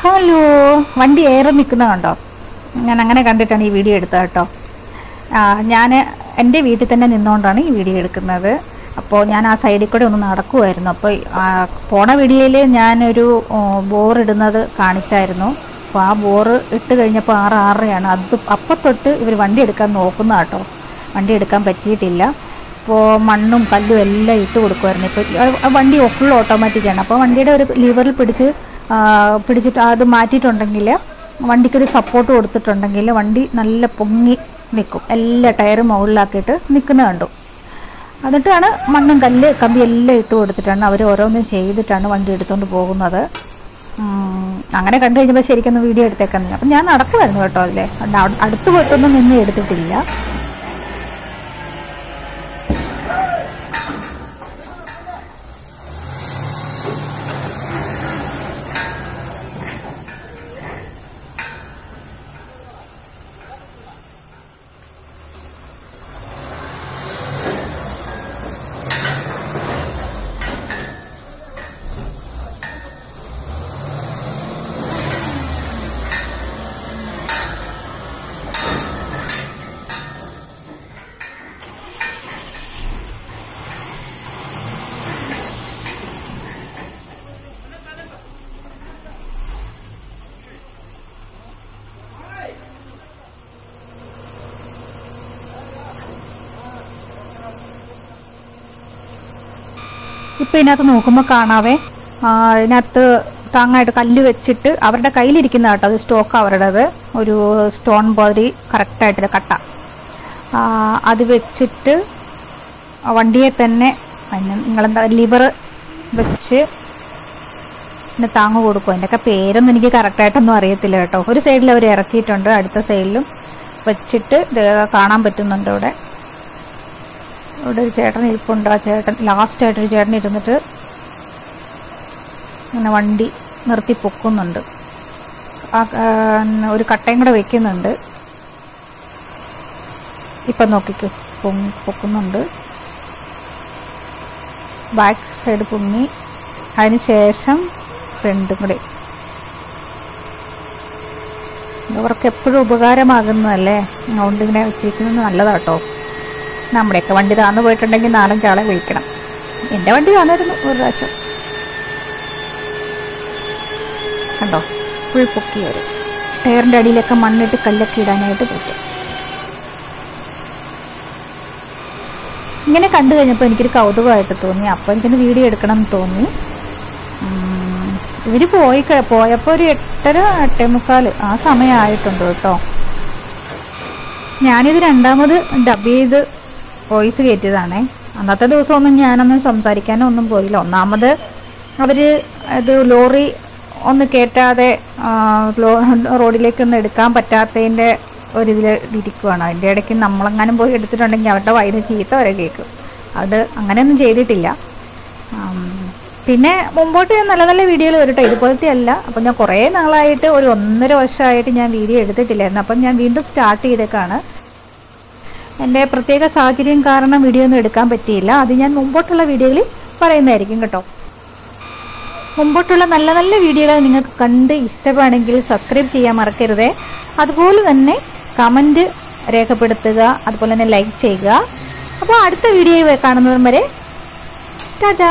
hello വണ്ടി ഏറെ നിൽക്കുന്ന കണ്ടോ ഞാൻ അങ്ങനെ കണ്ടിട്ടാണ് ഈ വീഡിയോ എടുത്തത് കേട്ടോ ഞാൻ എൻ്റെ വീട്ടിൽ തന്നെ നിന്നുകൊണ്ടാണ് ഈ വീഡിയോ എടുക്കുന്നത് അപ്പോൾ ഞാൻ ആ സൈഡിൽ കൂടെ ഒന്ന് നടക്കുമായിരുന്നു അപ്പോൾ ആ, പോണ വീഡിയോയിൽ ഞാനൊരു ബോർ ഇടുന്നത് കാണിച്ചായിരുന്നു അപ്പോൾ ആ ബോർ ഇട്ട് കഴിഞ്ഞപ്പോൾ ആറ് ആറരയാണ് അത് അപ്പം തൊട്ട് ഇവർ വണ്ടി എടുക്കാൻ നോക്കുന്ന കേട്ടോ വണ്ടി എടുക്കാൻ പറ്റിയിട്ടില്ല അപ്പോൾ മണ്ണും കല്ലും എല്ലാം ഇട്ട് കൊടുക്കുമായിരുന്നു ഇപ്പോൾ വണ്ടി ഫുൾ ഓട്ടോമാറ്റിക്കാണ് അപ്പോൾ വണ്ടിയുടെ ഒരു ലിവറിൽ പിടിച്ച് ആ, പിടിച്ചിട്ട് അത് മാറ്റിയിട്ടുണ്ടെങ്കിൽ വണ്ടിക്കൊരു സപ്പോർട്ട് കൊടുത്തിട്ടുണ്ടെങ്കിൽ വണ്ടി നല്ല പൊങ്ങി നിൽക്കും എല്ലാ ടയറും മുകളിലാക്കിയിട്ട് നിൽക്കുന്ന കണ്ടു എന്നിട്ടാണ് മണ്ണും കല്ല് കമ്പി എല്ലാം ഇട്ട് കൊടുത്തിട്ടാണ് അവർ ഓരോന്നും ചെയ്തിട്ടാണ് വണ്ടി എടുത്തുകൊണ്ട് പോകുന്നത് ഉം, അങ്ങനെ കണ്ടു കഴിഞ്ഞപ്പോൾ ശരിക്കൊന്ന് വീഡിയോ എടുത്തേക്കാൻ അപ്പം ഞാൻ നടക്കുമായിരുന്നു കേട്ടോ അതിലെ അണ്ട് അടുത്ത് പോയിട്ടൊന്നും നിന്ന് എടുത്തിട്ടില്ല ഇപ്പൊ ഇതിനകത്ത് നോക്കുമ്പോൾ കാണാവേ ആ, ഇതിനകത്ത് താങ്ങായിട്ട് കല്ല് വെച്ചിട്ട് അവരുടെ കയ്യിലിരിക്കുന്ന കേട്ടോ അത് സ്റ്റോക്ക് അവരുടേത് ഒരു സ്റ്റോൺ ബോഡി കറക്റ്റായിട്ടൊരു കട്ട ആ, അത് വെച്ചിട്ട് ആ വണ്ടിയെ തന്നെ അതിന് നിങ്ങളെന്താ ലിവർ വെച്ച് പിന്നെ താങ്ങ് കൊടുക്കും അതിൻ്റെയൊക്കെ പേരൊന്നും എനിക്ക് കറക്റ്റായിട്ടൊന്നും അറിയത്തില്ല കേട്ടോ ഒരു സൈഡിൽ അവർ ഇറക്കിയിട്ടുണ്ട് അടുത്ത സൈഡിലും വെച്ചിട്ട് ഇത് കാണാൻ പറ്റുന്നുണ്ട് ഇവിടെ ഇവിടെ ഒരു ചേട്ടൻ ഇരിപ്പുണ്ട് ആ ചേട്ടൻ ലാസ്റ്റ് ആയിട്ടൊരു ചേട്ടൻ ഇരുന്നിട്ട് ഇങ്ങനെ വണ്ടി നിർത്തി പൊക്കുന്നുണ്ട് ആ ആ, ഒരു കട്ടയും കൂടെ വെക്കുന്നുണ്ട് ഇപ്പം നോക്കിക്കോ പൊങ്ങി പൊക്കുന്നുണ്ട് ബാക്ക് സൈഡ് പൊങ്ങി അതിന് ശേഷം ഫ്രണ്ടും കൂടെ ഇവർക്ക് എപ്പോഴും ഉപകാരമാകുന്നതല്ലേ അതുകൊണ്ട് ഇങ്ങനെ വെച്ചിരിക്കുന്നത് നല്ലതാട്ടോ നമ്മുടെയൊക്കെ വണ്ടി താന്നു പോയിട്ടുണ്ടെങ്കിൽ നാലഞ്ചാളെ വിളിക്കണം എൻ്റെ വണ്ടി താന്നിരുന്നു ഒരു പ്രാവശ്യം കണ്ടോ ഫുൾ പൊക്കി വരും ടയറിൻ്റെ അടിയിലൊക്കെ മണ്ണിട്ട് കല്ലൊക്കെ ഇടാനായിട്ട് പറ്റും ഇങ്ങനെ കണ്ടു കഴിഞ്ഞപ്പോൾ എനിക്കൊരു കൗതുകമായിട്ട് തോന്നി അപ്പോൾ എനിക്കൊന്ന് വീഡിയോ എടുക്കണം എന്ന് തോന്നി ഉം, ഇവര് പോയി ക- പോയപ്പോൾ ഒരു എട്ടര എട്ടേ മുക്കാൽ ആ സമയമായിട്ടുണ്ട് കേട്ടോ ഞാനിത് രണ്ടാമത് ഡബ് ചെയ്ത് വോയിസ് കയറ്റിയതാണേ അന്നത്തെ ദിവസമൊന്നും ഞാനൊന്നും സംസാരിക്കാനോ ഒന്നും പോയില്ല ഒന്നാമത് അവര് ഇത് ലോറി ഒന്ന് കയറ്റാതെ ആ, ലോ- റോഡിലേക്കൊന്നും എടുക്കാൻ പറ്റാത്തതിൻ്റെ ഒരിതിൽ ഇരിക്കുവാണ് അതിൻ്റെ ഇടയ്ക്ക് നമ്മളെങ്ങാനും പോയി എടുത്തിട്ടുണ്ടെങ്കിൽ അവരുടെ വൈദ്യ ചീത്ത വരെ കേൾക്കും അത് അങ്ങനെയൊന്നും ചെയ്തിട്ടില്ല ആം, പിന്നെ മുമ്പോട്ട് ഞാൻ നല്ല നല്ല വീഡിയോകൾ വരട്ടെ ഇതുപോലത്തെ അല്ല അപ്പം ഞാൻ കുറേ നാളായിട്ട് ഒരു ഒന്നര വർഷമായിട്ട് ഞാൻ വീഡിയോ എടുത്തിട്ടില്ലായിരുന്നു അപ്പം ഞാൻ വീണ്ടും സ്റ്റാർട്ട് ചെയ്തേക്കാണ് എൻ്റെ പ്രത്യേക സാഹചര്യം കാരണം വീഡിയോ ഒന്നും എടുക്കാൻ പറ്റിയില്ല അത് ഞാൻ മുമ്പോട്ടുള്ള വീഡിയോകളിൽ പറയുന്നതായിരിക്കും കേട്ടോ മുമ്പോട്ടുള്ള നല്ല നല്ല വീഡിയോകൾ നിങ്ങൾക്ക് കണ്ട് ഇഷ്ടപ്പെടുകയാണെങ്കിൽ സബ്സ്ക്രൈബ് ചെയ്യാൻ മറക്കരുതേ അതുപോലെ തന്നെ കമൻറ്റ് രേഖപ്പെടുത്തുക അതുപോലെ തന്നെ ലൈക്ക് ചെയ്യുക അപ്പോൾ അടുത്ത വീഡിയോ കാണുന്നതും വരെ ടാറ്റാ